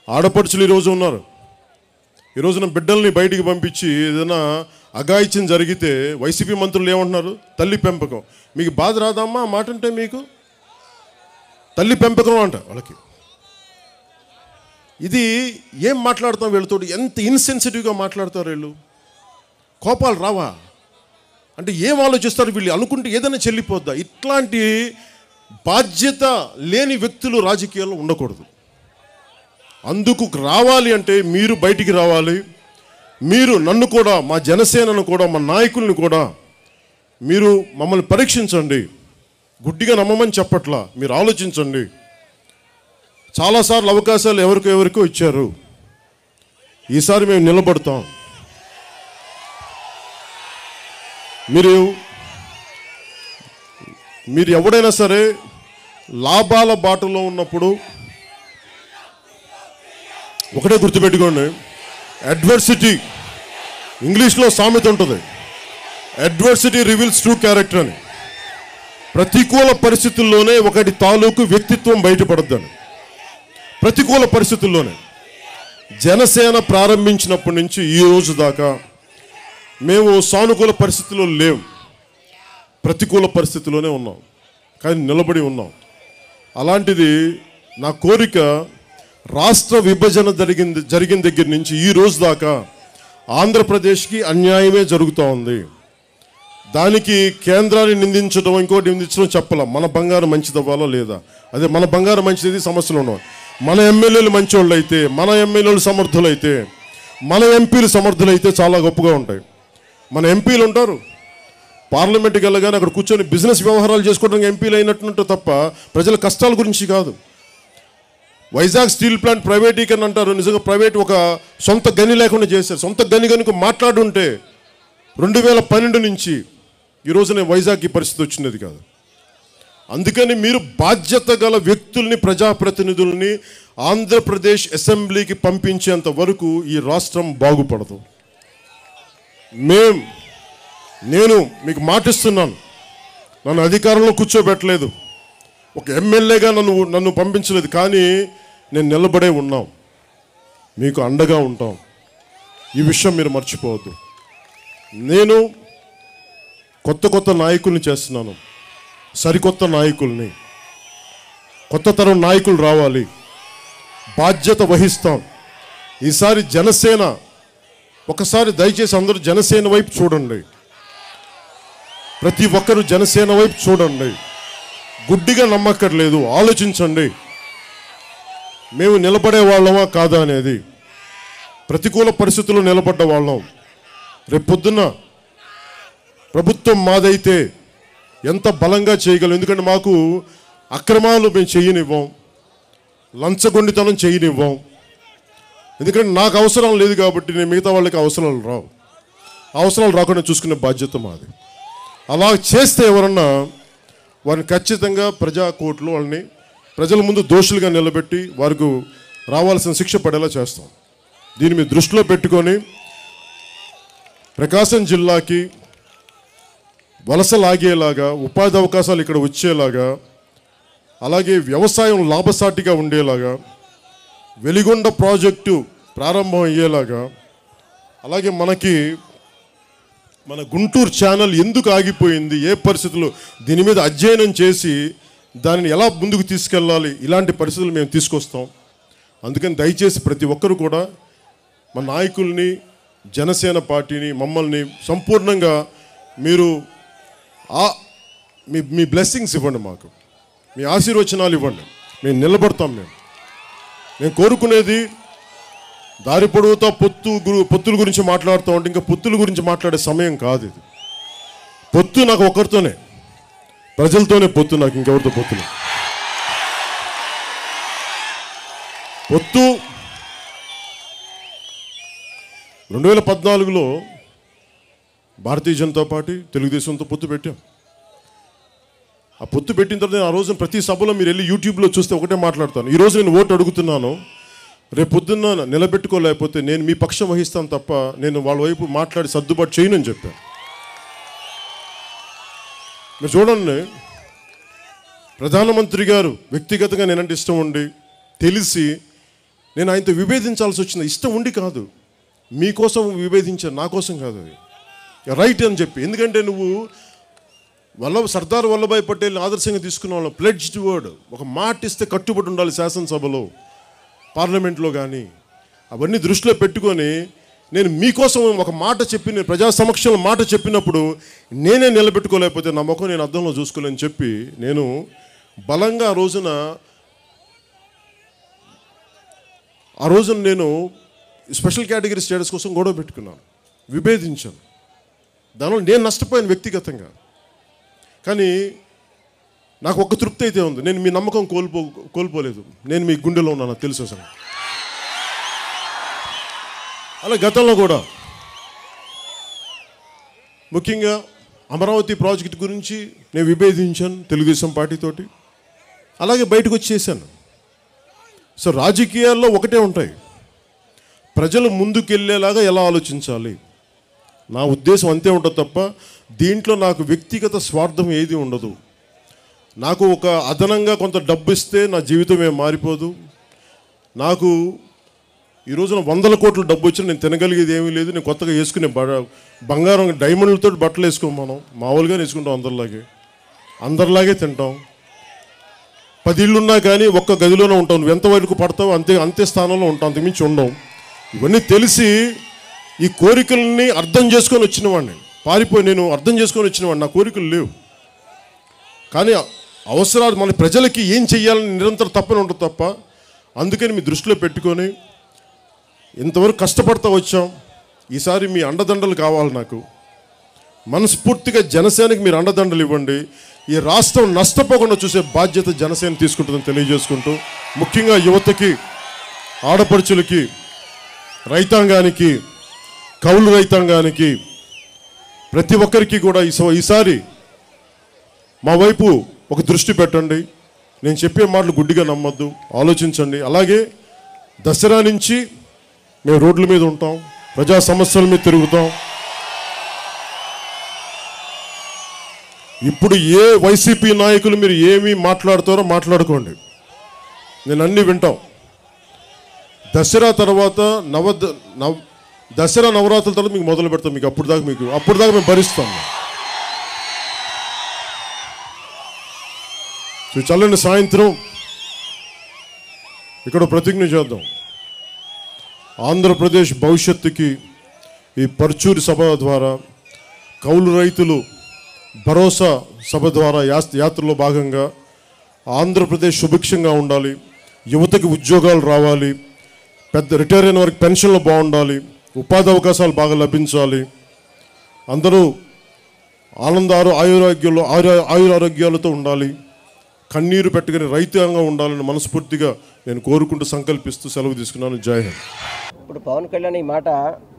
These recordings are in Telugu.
ఆడపడుచులు ఈరోజు ఉన్నారు ఈ రోజున బిడ్డల్ని బయటికి పంపించి ఏదైనా అఘాయిత్యం జరిగితే వైసీపీ మంత్రులు ఏమంటున్నారు తల్లి పెంపకం మీకు బాధ రాదమ్మా ఆ మాట అంటే మీకు తల్లి పెంపకం అంట వాళ్ళకి ఇది ఏం మాట్లాడతాం వీళ్ళతో ఎంత ఇన్సెన్సిటివ్గా మాట్లాడతారు వీళ్ళు కోపాలు రావా అంటే ఏం ఆలోచిస్తారు వీళ్ళు అనుకుంటే ఏదైనా చెల్లిపోద్దా ఇట్లాంటి బాధ్యత లేని వ్యక్తులు రాజకీయాల్లో ఉండకూడదు అందుకు రావాలి అంటే మీరు బయటికి రావాలి మీరు నన్ను కూడా మా జనసేనను కూడా మా నాయకుల్ని కూడా మీరు మమ్మల్ని పరీక్షించండి గుడ్డిగా నమ్మమని చెప్పట్లా మీరు ఆలోచించండి చాలాసార్లు అవకాశాలు ఎవరికో ఎవరికో ఇచ్చారు ఈసారి మేము నిలబడతాం మీరు మీరు ఎవడైనా సరే లాభాల బాటలో ఉన్నప్పుడు ఒకటే గుర్తుపెట్టుకోండి అడ్వర్సిటీ ఇంగ్లీష్లో సామెత ఉంటుంది అడ్వర్సిటీ రివీల్స్ ట్రూ క్యారెక్టర్ అని ప్రతికూల పరిస్థితుల్లోనే ఒకటి తాలూకు వ్యక్తిత్వం బయటపడద్దని ప్రతికూల పరిస్థితుల్లోనే జనసేన ప్రారంభించినప్పటి నుంచి ఈ రోజు దాకా మేము సానుకూల పరిస్థితుల్లో లేవు ప్రతికూల పరిస్థితిలోనే ఉన్నాం కానీ నిలబడి ఉన్నాం అలాంటిది నా కోరిక రాష్ట్ర విభజన జరిగింది జరిగిన దగ్గర నుంచి ఈ రోజు దాకా ఆంధ్రప్రదేశ్కి అన్యాయమే జరుగుతూ ఉంది దానికి కేంద్రాన్ని నిందించడం ఇంకోటి నిందించడం చెప్పలేం మన బంగారం మంచిదవ్వాలో లేదా అదే మన బంగారం మంచిది సమస్యలు ఉండవు మన ఎమ్మెల్యేలు మంచోళ్ళు అయితే మన ఎమ్మెల్యేలు సమర్థులైతే మన ఎంపీలు సమర్థులైతే చాలా గొప్పగా ఉంటాయి మన ఎంపీలు ఉంటారు పార్లమెంట్కి వెళ్ళగానే అక్కడ కూర్చొని బిజినెస్ వ్యవహారాలు చేసుకోవడానికి ఎంపీలు అయినట్టు తప్ప ప్రజల కష్టాల గురించి కాదు వైజాగ్ స్టీల్ ప్లాంట్ ప్రైవేటీకరణ అంటారు నిజంగా ప్రైవేట్ ఒక సొంత గని లేకుండా చేశారు సొంత గని కనుక మాట్లాడుంటే రెండు వేల పన్నెండు నుంచి ఈ రోజున వైజాగ్కి పరిస్థితి వచ్చినది కాదు అందుకని మీరు బాధ్యత గల వ్యక్తుల్ని ప్రజాప్రతినిధుల్ని ఆంధ్రప్రదేశ్ అసెంబ్లీకి పంపించేంత వరకు ఈ రాష్ట్రం బాగుపడదు మేం నేను మీకు మాటిస్తున్నాను నన్ను అధికారంలో కూర్చోబెట్టలేదు ఒక ఎమ్మెల్యేగా నన్ను నన్ను పంపించలేదు కానీ నేను నిలబడే ఉన్నాం మీకు అండగా ఉంటాం ఈ విషయం మీరు మర్చిపోవద్దు నేను కొత్త కొత్త నాయకుల్ని చేస్తున్నాను సరికొత్త నాయకుల్ని కొత్త తరం నాయకులు రావాలి బాధ్యత వహిస్తాం ఈసారి జనసేన ఒకసారి దయచేసి అందరూ జనసేన వైపు చూడండి ప్రతి ఒక్కరూ జనసేన వైపు చూడండి గుడ్డిగా నమ్మక్కర్లేదు ఆలోచించండి మేము నిలబడే వాళ్ళమా కాదా అనేది ప్రతికూల పరిస్థితుల్లో నిలబడ్డ వాళ్ళం రేపొద్దున ప్రభుత్వం మాదైతే ఎంత బలంగా చేయగలం ఎందుకంటే మాకు అక్రమాలు మేము చేయనివ్వం లంచగొండితనం చేయనివ్వం ఎందుకంటే నాకు అవసరం లేదు కాబట్టి నేను మిగతా వాళ్ళకి అవసరాలు రావు అవసరాలు రాకుండా చూసుకునే బాధ్యత మాది అలా చేస్తే ఎవరన్నా వారిని ఖచ్చితంగా ప్రజా కోర్టులో వాళ్ళని ప్రజల ముందు దోషులుగా నిలబెట్టి వారికి రావాల్సిన శిక్ష పడేలా చేస్తాం దీన్ని మీరు దృష్టిలో పెట్టుకొని ప్రకాశం జిల్లాకి వలస లాగేలాగా ఉపాధి అవకాశాలు ఇక్కడ వచ్చేలాగా అలాగే వ్యవసాయం లాభసాటిగా ఉండేలాగా వెలిగొండ ప్రాజెక్టు ప్రారంభం అయ్యేలాగా అలాగే మనకి మన గుంటూరు ఛానల్ ఎందుకు ఆగిపోయింది ఏ పరిస్థితుల్లో దీని మీద అధ్యయనం చేసి దానిని ఎలా ముందుకు తీసుకెళ్ళాలి ఇలాంటి పరిస్థితులు మేము తీసుకొస్తాం అందుకని దయచేసి ప్రతి ఒక్కరు కూడా మా నాయకుల్ని జనసేన పార్టీని మమ్మల్ని సంపూర్ణంగా మీరు ఆ మీ మీ బ్లెస్సింగ్స్ ఇవ్వండి మాకు మీ ఆశీర్వచనాలు ఇవ్వండి మేము నిలబడతాం మేము నేను కోరుకునేది దారి పొడవుతా పొత్తు గురు పొత్తుల గురించి మాట్లాడుతూ ఉంటే ఇంకా పొత్తుల గురించి మాట్లాడే సమయం కాదు ఇది పొత్తు నాకు ఒకరితోనే ప్రజలతోనే పొత్తు నాకు ఇంకెవరితో పొత్తులు పొత్తు రెండు వేల పద్నాలుగులో భారతీయ జనతా పార్టీ తెలుగుదేశంతో పొత్తు పెట్టాం ఆ పొత్తు పెట్టిన తర్వాత నేను ఆ రోజున ప్రతి సభలో మీరు వెళ్ళి యూట్యూబ్లో చూస్తే ఒకటే మాట్లాడతాను ఈ రోజు నేను ఓటు అడుగుతున్నాను రేపు పొద్దున్న నిలబెట్టుకోలేకపోతే నేను మీ పక్షం వహిస్తాను తప్ప నేను వాళ్ళ వైపు మాట్లాడి సర్దుబాటు చేయనని చెప్పాను మీరు చూడండి ప్రధానమంత్రి గారు వ్యక్తిగతంగా నేనంటే ఇష్టం ఉండి తెలిసి నేను ఆయనతో విభేదించాల్సి వచ్చింది ఇష్టం ఉండి కాదు మీకోసం విభేదించాను నా కోసం కాదు అది రైట్ అని చెప్పి ఎందుకంటే నువ్వు వల్ల సర్దార్ వల్లభాయ్ పటేల్ ఆదర్శంగా తీసుకున్న వాళ్ళం ప్లెడ్జ్డ్ వర్డ్ ఒక మాట ఇస్తే కట్టుబడి ఉండాలి శాసనసభలో పార్లమెంట్లో కానీ అవన్నీ దృష్టిలో పెట్టుకొని నేను మీకోసం ఒక మాట చెప్పి నేను ప్రజా సమక్షంలో మాట చెప్పినప్పుడు నేనే నిలబెట్టుకోలేకపోతే నా ముఖం నేను అద్దంలో చూసుకోలేని చెప్పి నేను బలంగా ఆ రోజున ఆ రోజున నేను స్పెషల్ కేటగిరీ స్టేటస్ కోసం గొడవ పెట్టుకున్నాను విభేదించాను దానివల్ల నేను నష్టపోయాను వ్యక్తిగతంగా కానీ నాకు ఒక తృప్తి అయితే ఉంది నేను మీ నమ్మకం కోల్పో కోల్పోలేదు నేను మీ గుండెలో ఉన్నాను నాకు తెలుసు అసలు అలా గతంలో కూడా ముఖ్యంగా అమరావతి ప్రాజెక్ట్ గురించి నేను విభేదించాను తెలుగుదేశం పార్టీతోటి అలాగే బయటకు వచ్చి చేశాను సో రాజకీయాల్లో ఒకటే ఉంటాయి ప్రజలు ముందుకెళ్ళేలాగా ఎలా ఆలోచించాలి నా ఉద్దేశం అంతే ఉంటుంది తప్ప దీంట్లో నాకు వ్యక్తిగత స్వార్థం ఏది ఉండదు నాకు ఒక అదనంగా కొంత డబ్బు ఇస్తే నా జీవితం ఏం మారిపోదు నాకు ఈ రోజున వందల కోట్ల డబ్బు వచ్చినా నేను తినగలిగేది ఏమీ లేదు నేను కొత్తగా వేసుకునే బ- బంగారం డైమండ్లతో బట్టలు వేసుకోం మనం మామూలుగా వేసుకుంటాం అందరిలాగే అందరిలాగే తింటాం పది ఇళ్ళున్నా కానీ ఒక్క గదిలోనే ఉంటాం నువ్వు ఎంతవరకు పడతావు అంతే అంతే స్థానంలో ఉంటాం అంతకుమించి ఉండవు ఇవన్నీ తెలిసి ఈ కోరికల్ని అర్థం చేసుకొని వచ్చిన వాడిని పారిపోయి నేను అర్థం చేసుకొని వచ్చిన వాడిని నా కోరికలు లేవు కానీ అవసరాలు మన ప్రజలకి ఏం చెయ్యాలని నిరంతరం తప్పని ఉంటుంది తప్ప అందుకని మీ దృష్టిలో పెట్టుకొని ఇంతవరకు కష్టపడతా వచ్చాం ఈసారి మీ అండదండలు కావాలి నాకు మనస్ఫూర్తిగా జనసేనకి మీరు అండదండలు ఇవ్వండి ఈ రాష్ట్రం నష్టపోకుండా చూసే బాధ్యత జనసేన తీసుకుంటుందని తెలియజేసుకుంటూ ముఖ్యంగా యువతకి ఆడపడుచులకి రైతాంగానికి కౌలు రైతాంగానికి ప్రతి ఒక్కరికి కూడా ఈ సో- ఈసారి మా వైపు ఒక దృష్టి పెట్టండి నేను చెప్పే మాటలు గుడ్డిగా నమ్మొద్దు ఆలోచించండి అలాగే దసరా నుంచి మేము రోడ్ల మీద ఉంటాం ప్రజా సమస్యల మీద తిరుగుతాం ఇప్పుడు ఏ వైసీపీ నాయకులు మీరు ఏమి మాట్లాడతారో మాట్లాడుకోండి నేను అన్ని వింటాం దసరా తర్వాత నవ నవ దసరా నవరాత్రుల తర్వాత మీకు మొదలు పెడతాం మీకు అప్పుడు దాకా మీకు అప్పుడు దాకా మేము భరిస్తాం సో చల్లని సాయంత్రం ఇక్కడ ప్రతిజ్ఞ చేద్దాం ఆంధ్రప్రదేశ్ భవిష్యత్తుకి ఈ పర్చూరి సభ ద్వారా కౌలు రైతులు భరోసా సభ ద్వారా యాస్- యాత్రలో భాగంగా ఆంధ్రప్రదేశ్ సుభిక్షంగా ఉండాలి యువతకి ఉద్యోగాలు రావాలి పెద్ద రిటైర్ అయిన వారికి పెన్షన్లు బాగుండాలి ఉపాధి అవకాశాలు బాగా లభించాలి అందరూ ఆనందారు ఆయురారోగ్యాలు ఆయు ఆయురారోగ్యాలతో ఉండాలి కన్నీరు పెట్టగని రైతాంగం ఉండాలని మనస్ఫూర్తిగా నేను కోరుకుంటూ సంకల్పిస్తూ సెలవు తీసుకున్నాను జై హింద్ ఇప్పుడు పవన్ కళ్యాణ్ ఈ మాట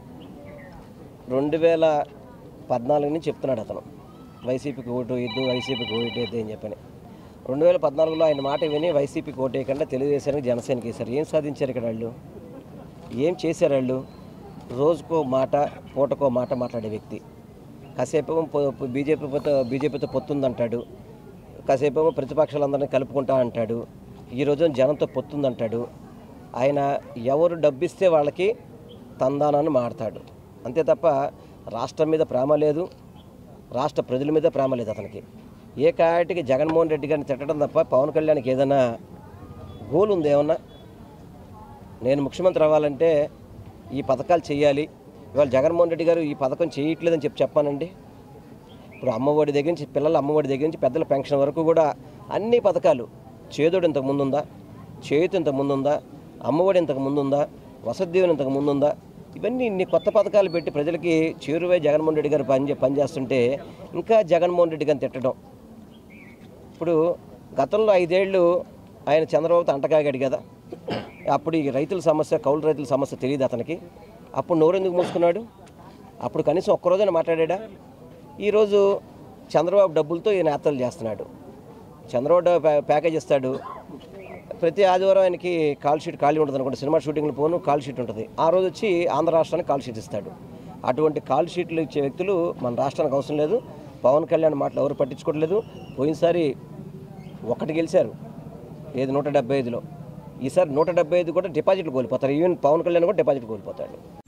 రెండు వేల పద్నాలుగు నుంచి చెప్తున్నాడు అతను వైసీపీకి ఓటు వేయద్దు వైసీపీకి ఓటు వేయద్దు అని చెప్పని రెండు వేల పద్నాలుగులో ఆయన మాట విని వైసీపీకి ఓటు వేయకుండా తెలుగుదేశానికి జనసేనకి వేశారు ఏం సాధించారు ఇక్కడ వాళ్ళు ఏం చేశారు వాళ్ళు రోజుకో మాట పూటకో మాట మాట్లాడే వ్యక్తి కాసేపేమో పొ- బీజేపీతో బీజేపీతో పొత్తుందంటాడు కాసేపేమో ప్రతిపక్షాలందరినీ కలుపుకుంటా అంటాడు ఈ రోజు జనంతో పొత్తుందంటాడు ఆయన ఎవరు డబ్బిస్తే వాళ్ళకి తందానాన్ని మాడతాడు అంతే తప్ప రాష్ట్రం మీద ప్రేమ లేదు రాష్ట్ర ప్రజల మీద ప్రేమ లేదు అతనికి ఏ కాటికి జగన్మోహన్ రెడ్డి గారిని తిట్టడం తప్ప పవన్ కళ్యాణ్కి ఏదైనా గోల్ ఉంది ఏమన్నా నేను ముఖ్యమంత్రి అవ్వాలంటే ఈ పథకాలు చేయాలి ఇవాళ జగన్మోహన్ రెడ్డి గారు ఈ పథకం చేయట్లేదని చెప్పి చెప్పానండి ఇప్పుడు అమ్మఒడి దగ్గర నుంచి పిల్లల అమ్మఒడి దగ్గర నుంచి పెద్దల పెన్షన్ వరకు కూడా అన్ని పథకాలు చేదోడు ఇంతకు ముందుందా చేయుత ఇంతకు ముందుందా అమ్మఒడి ఇంతకు ముందుందా వసతి దీవెన ఇంతకు ముందుందా ఇవన్నీ ఇన్ని కొత్త పథకాలు పెట్టి ప్రజలకి చేరువై జగన్మోహన్ రెడ్డి గారు పని పనిచేస్తుంటే ఇంకా జగన్మోహన్ రెడ్డి గారిని తిట్టడం ఇప్పుడు గతంలో ఐదేళ్ళు ఆయన చంద్రబాబుతో అంటకాగాడు కదా అప్పుడు ఈ రైతుల సమస్య కౌలు రైతుల సమస్య తెలియదు అతనికి అప్పుడు నోరెందుకు మూసుకున్నాడు అప్పుడు కనీసం ఒక్కరోజైనా మాట్లాడా ఈరోజు చంద్రబాబు డబ్బులతో ఈయన యాత్రలు చేస్తున్నాడు చంద్రబాబు డ- ప్యా- ప్యాకేజ్ ఇస్తాడు ప్రతి ఆదివారం ఆయనకి కాల్ షీట్ ఖాళీ ఉంటుంది అనుకుంటే సినిమా షూటింగ్లు పోను కాల్ షీట్ ఉంటుంది ఆ రోజు వచ్చి ఆంధ్ర రాష్ట్రానికి కాల్ షీట్ ఇస్తాడు అటువంటి కాల్ షీట్లు ఇచ్చే వ్యక్తులు మన రాష్ట్రానికి అవసరం లేదు పవన్ కళ్యాణ్ మాటలు ఎవరు పట్టించుకోవట్లేదు పోయినసారి ఒకటి గెలిచారు ఏది నూట డెబ్బై ఐదులో ఈసారి నూట డెబ్బై ఐదు కూడా డిపాజిట్లు కోల్పోతారు ఈవెన్ పవన్ కళ్యాణ్ కూడా డిపాజిట్ కోల్పోతాడు